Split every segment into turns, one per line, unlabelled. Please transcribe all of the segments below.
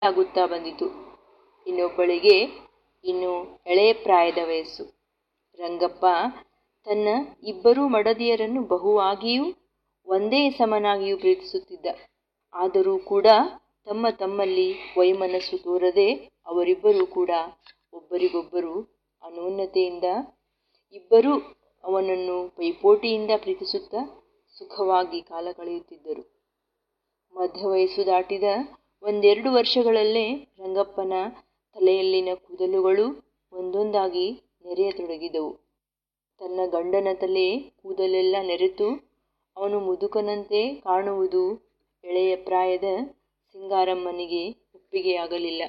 ಆಗುತ್ತಾ ಬಂದಿತು ಇನ್ನೊಬ್ಬಳಿಗೆ ಇನ್ನು ಎಳೆ ಪ್ರಾಯದ ವಯಸ್ಸು ರಂಗಪ್ಪ ತನ್ನ ಇಬ್ಬರೂ ಮಡದಿಯರನ್ನು ಬಹುವಾಗಿಯೂ ಒಂದೇ ಸಮನಾಗಿಯೂ ಪ್ರೀತಿಸುತ್ತಿದ್ದ ಆದರೂ ಕೂಡ ತಮ್ಮ ತಮ್ಮಲ್ಲಿ ವೈಮನಸ್ಸು ತೋರದೆ ಅವರಿಬ್ಬರೂ ಕೂಡ ಒಬ್ಬರಿಗೊಬ್ಬರು ಅನ್ಯೋನ್ಯತೆಯಿಂದ ಇಬ್ಬರೂ ಅವನನ್ನು ಪೈಪೋಟಿಯಿಂದ ಪ್ರೀತಿಸುತ್ತಾ ಸುಖವಾಗಿ ಕಾಲ ಕಳೆಯುತ್ತಿದ್ದರು ಮಧ್ಯವಯಸ್ಸು ದಾಟಿದ ಒಂದೆರಡು ವರ್ಷಗಳಲ್ಲೇ ರಂಗಪ್ಪನ ತಲೆಯಲ್ಲಿನ ಕೂದಲುಗಳು ಒಂದೊಂದಾಗಿ ನೆರೆಯತೊಡಗಿದವು ತನ್ನ ಗಂಡನ ತಲೆ ಕೂದಲೆಲ್ಲ ನೆರೆತು ಅವನು ಮುದುಕನಂತೆ ಕಾಣುವುದು ಎಳೆಯ ಪ್ರಾಯದ ಸಿಂಗಾರಮ್ಮನಿಗೆ ಒಪ್ಪಿಗೆಯಾಗಲಿಲ್ಲ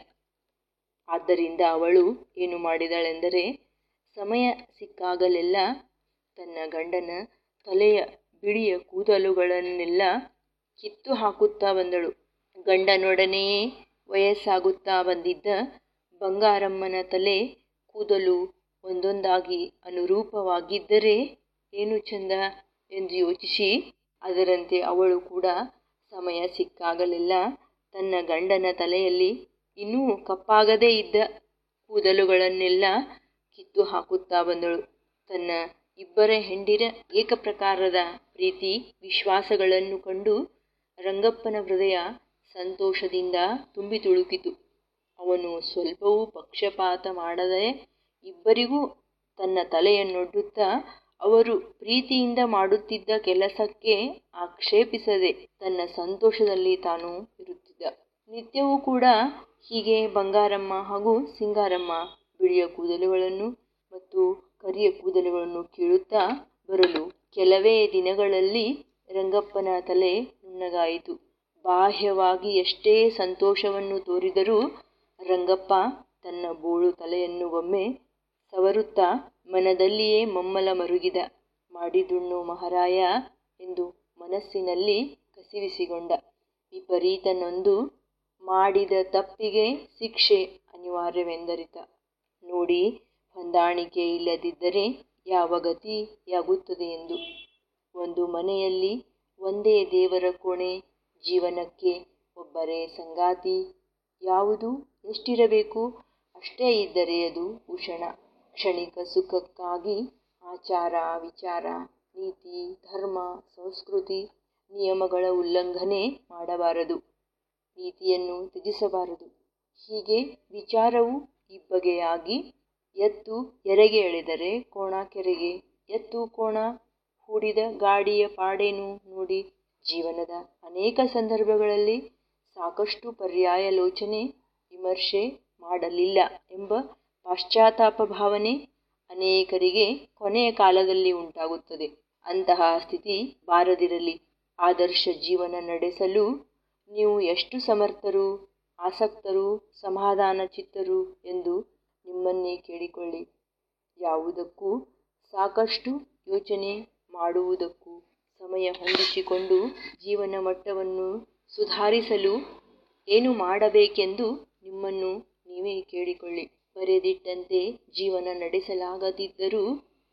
ಆದ್ದರಿಂದ ಅವಳು ಏನು ಮಾಡಿದಳೆಂದರೆ ಸಮಯ ಸಿಕ್ಕಾಗಲೆಲ್ಲ ತನ್ನ ಗಂಡನ ತಲೆಯ ಬಿಳಿಯ ಕೂದಲುಗಳನ್ನೆಲ್ಲ ಕಿತ್ತು ಹಾಕುತ್ತಾ ಬಂದಳು ಗಂಡನೊಡನೆಯೇ ವಯಸ್ಸಾಗುತ್ತಾ ಬಂದಿದ್ದ ಬಂಗಾರಮ್ಮನ ತಲೆ ಕೂದಲು ಒಂದೊಂದಾಗಿ ಅನುರೂಪವಾಗಿದ್ದರೆ ಏನು ಚಂದ ಎಂದು ಯೋಚಿಸಿ ಅದರಂತೆ ಅವಳು ಕೂಡ ಸಮಯ ಸಿಕ್ಕಾಗಲೆಲ್ಲ ತನ್ನ ಗಂಡನ ತಲೆಯಲ್ಲಿ ಇನ್ನೂ ಕಪ್ಪಾಗದೇ ಇದ್ದ ಕೂದಲುಗಳನ್ನೆಲ್ಲ ಕಿತ್ತು ಹಾಕುತ್ತಾ ಬಂದಳು ತನ್ನ ಇಬ್ಬರ ಹೆಂಡಿರ ಏಕಪ್ರಕಾರದ ಪ್ರೀತಿ ವಿಶ್ವಾಸಗಳನ್ನು ಕಂಡು ರಂಗಪ್ಪನ ಹೃದಯ ಸಂತೋಷದಿಂದ ತುಂಬಿ ತುಳುಕಿತು ಅವನು ಸ್ವಲ್ಪವೂ ಪಕ್ಷಪಾತ ಮಾಡದೆ ಇಬ್ಬರಿಗೂ ತನ್ನ ತಲೆಯನ್ನೊಡ್ಡುತ್ತಾ ಅವರು ಪ್ರೀತಿಯಿಂದ ಮಾಡುತ್ತಿದ್ದ ಕೆಲಸಕ್ಕೆ ಆಕ್ಷೇಪಿಸದೆ ತನ್ನ ಸಂತೋಷದಲ್ಲಿ ತಾನು ಇರುತ್ತಿದ್ದ ನಿತ್ಯವೂ ಕೂಡ ಹೀಗೆ ಬಂಗಾರಮ್ಮ ಹಾಗೂ ಸಿಂಗಾರಮ್ಮ ಬಿಳಿಯ ಕೂದಲುಗಳನ್ನು ಮತ್ತು ಕರಿಯ ಕೂದಲುಗಳನ್ನು ಕೀಳುತ್ತಾ ಬರಲು ಕೆಲವೇ ದಿನಗಳಲ್ಲಿ ರಂಗಪ್ಪನ ತಲೆ ನುಣ್ಣಗಾಯಿತು ಬಾಹ್ಯವಾಗಿ ಎಷ್ಟೇ ಸಂತೋಷವನ್ನು ತೋರಿದರೂ ರಂಗಪ್ಪ ತನ್ನ ಬೋಳು ತಲೆಯನ್ನು ಒಮ್ಮೆ ಸವರುತ್ತಾ ಮನದಲ್ಲಿಯೇ ಮಮ್ಮಲ ಮರುಗಿದ ಮಾಡಿದುಣ್ಣು ಮಹಾರಾಯ ಎಂದು ಮನಸ್ಸಿನಲ್ಲಿ ಕಸಿವಿಸಿಕೊಂಡ ವಿಪರೀತನೊಂದು ಮಾಡಿದ ತಪ್ಪಿಗೆ ಶಿಕ್ಷೆ ಅನಿವಾರ್ಯವೆಂದರಿತ ನೋಡಿ ಹೊಂದಾಣಿಕೆ ಇಲ್ಲದಿದ್ದರೆ ಯಾವ ಗತಿಯಾಗುತ್ತದೆ ಎಂದು ಒಂದು ಮನೆಯಲ್ಲಿ ಒಂದೇ ದೇವರ ಕೋಣೆ ಜೀವನಕ್ಕೆ ಒಬ್ಬರೇ ಸಂಗಾತಿ ಯಾವುದು ಎಷ್ಟಿರಬೇಕು ಅಷ್ಟೇ ಇದ್ದರೆ ಅದು ಭೂಷಣ ಕ್ಷಣಿಕ ಸುಖಕ್ಕಾಗಿ ಆಚಾರ ವಿಚಾರ ನೀತಿ ಧರ್ಮ ಸಂಸ್ಕೃತಿ ನಿಯಮಗಳ ಉಲ್ಲಂಘನೆ ಮಾಡಬಾರದು ನೀತಿಯನ್ನು ತ್ಯಜಿಸಬಾರದು ಹೀಗೆ ವಿಚಾರವು ಇಬ್ಬಗೆಯಾಗಿ ಎತ್ತು ಎರೆಗೆ ಎಳೆದರೆ ಕೋಣ ಕೆರೆಗೆ ಎತ್ತು ಕೋಣ ಹೂಡಿದ ಗಾಡಿಯ ಪಾಡೇನು ನೋಡಿ ಜೀವನದ ಅನೇಕ ಸಂದರ್ಭಗಳಲ್ಲಿ ಸಾಕಷ್ಟು ಪರ್ಯಾಯಲೋಚನೆ ವಿಮರ್ಶೆ ಮಾಡಲಿಲ್ಲ ಎಂಬ ಪಾಶ್ಚಾತ್ತಾಪ ಭಾವನೆ ಅನೇಕರಿಗೆ ಕೊನೆಯ ಕಾಲದಲ್ಲಿ ಉಂಟಾಗುತ್ತದೆ ಅಂತಹ ಸ್ಥಿತಿ ಬಾರದಿರಲಿ ಆದರ್ಶ ಜೀವನ ನಡೆಸಲು ನೀವು ಎಷ್ಟು ಸಮರ್ಥರು ಆಸಕ್ತರು ಸಮಾಧಾನ ಚಿತ್ತರು ಎಂದು ನಿಮ್ಮನ್ನೇ ಕೇಳಿಕೊಳ್ಳಿ ಯಾವುದಕ್ಕೂ ಸಾಕಷ್ಟು ಯೋಚನೆ ಮಾಡುವುದಕ್ಕೂ ಸಮಯ ಹೊಂದಿಸಿಕೊಂಡು ಜೀವನ ಮಟ್ಟವನ್ನು ಸುಧಾರಿಸಲು ಏನು ಮಾಡಬೇಕೆಂದು ನಿಮ್ಮನ್ನು ನೀವೇ ಕೇಳಿಕೊಳ್ಳಿ ಬರೆದಿಟ್ಟಂತೆ ಜೀವನ ನಡೆಸಲಾಗದಿದ್ದರೂ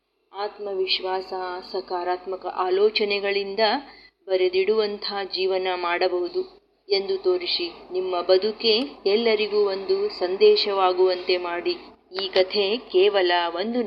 ಆತ್ಮವಿಶ್ವಾಸ ಸಕಾರಾತ್ಮಕ ಆಲೋಚನೆಗಳಿಂದ ಬರೆದಿಡುವಂಥ ಜೀವನ ಮಾಡಬಹುದು ಎಂದು ತೋರಿಸಿ ನಿಮ್ಮ ಬದುಕೆ ಎಲ್ಲರಿಗೂ ಒಂದು ಸಂದೇಶವಾಗುವಂತೆ ಮಾಡಿ ಈ ಕಥೆ ಕೇವಲ ಒಂದು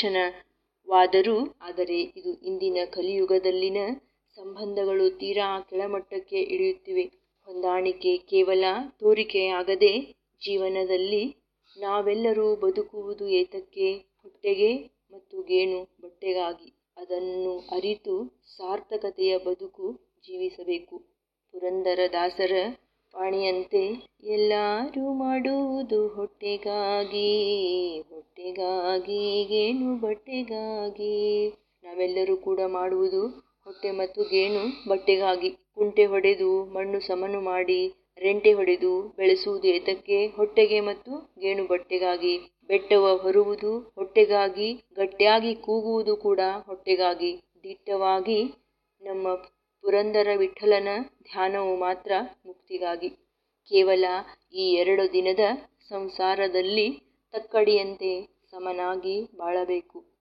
ನಿದರ್ಶನವಾದರೂ ಆದರೆ ಇದು ಇಂದಿನ ಕಲಿಯುಗದಲ್ಲಿನ ಸಂಬಂಧಗಳು ತೀರಾ ಕೆಳಮಟ್ಟಕ್ಕೆ ಇಳಿಯುತ್ತಿವೆ ಹೊಂದಾಣಿಕೆ ಕೇವಲ ತೋರಿಕೆಯಾಗದೆ ಜೀವನದಲ್ಲಿ ನಾವೆಲ್ಲರೂ ಬದುಕುವುದು ಏತಕ್ಕೆ ಹೊಟ್ಟೆಗೆ ಮತ್ತು ಗೇಣು ಬಟ್ಟೆಗಾಗಿ ಅದನ್ನು ಅರಿತು ಸಾರ್ಥಕತೆಯ ಬದುಕು ಜೀವಿಸಬೇಕು ಪುರಂದರದಾಸರ ವಾಣಿಯಂತೆ ಎಲ್ಲರೂ ಮಾಡುವುದು ಹೊಟ್ಟೆಗಾಗಿ ಹೊಟ್ಟೆಗಾಗಿ ಗೇಣು ಬಟ್ಟೆಗಾಗಿ ನಾವೆಲ್ಲರೂ ಕೂಡ ಮಾಡುವುದು ಹೊಟ್ಟೆ ಮತ್ತು ಗೇಣು ಬಟ್ಟೆಗಾಗಿ ಕುಂಟೆ ಹೊಡೆದು ಮಣ್ಣು ಸಮನು ಮಾಡಿ ರೆಂಟೆ ಹೊಡೆದು ಬೆಳೆಸುವುದು ಏತಕ್ಕೆ ಹೊಟ್ಟೆಗೆ ಮತ್ತು ಗೇಣು ಬಟ್ಟೆಗಾಗಿ ಬೆಟ್ಟವ ಹೊರುವುದು ಹೊಟ್ಟೆಗಾಗಿ ಗಟ್ಟಿಯಾಗಿ ಕೂಗುವುದು ಕೂಡ ಹೊಟ್ಟೆಗಾಗಿ ದಿಟ್ಟವಾಗಿ ನಮ್ಮ ಪುರಂದರ ವಿಠಲನ ಧ್ಯಾನವು ಮಾತ್ರ ಮುಕ್ತಿಗಾಗಿ ಕೇವಲ ಈ ಎರಡು ದಿನದ ಸಂಸಾರದಲ್ಲಿ ತಕ್ಕಡಿಯಂತೆ ಸಮನಾಗಿ ಬಾಳಬೇಕು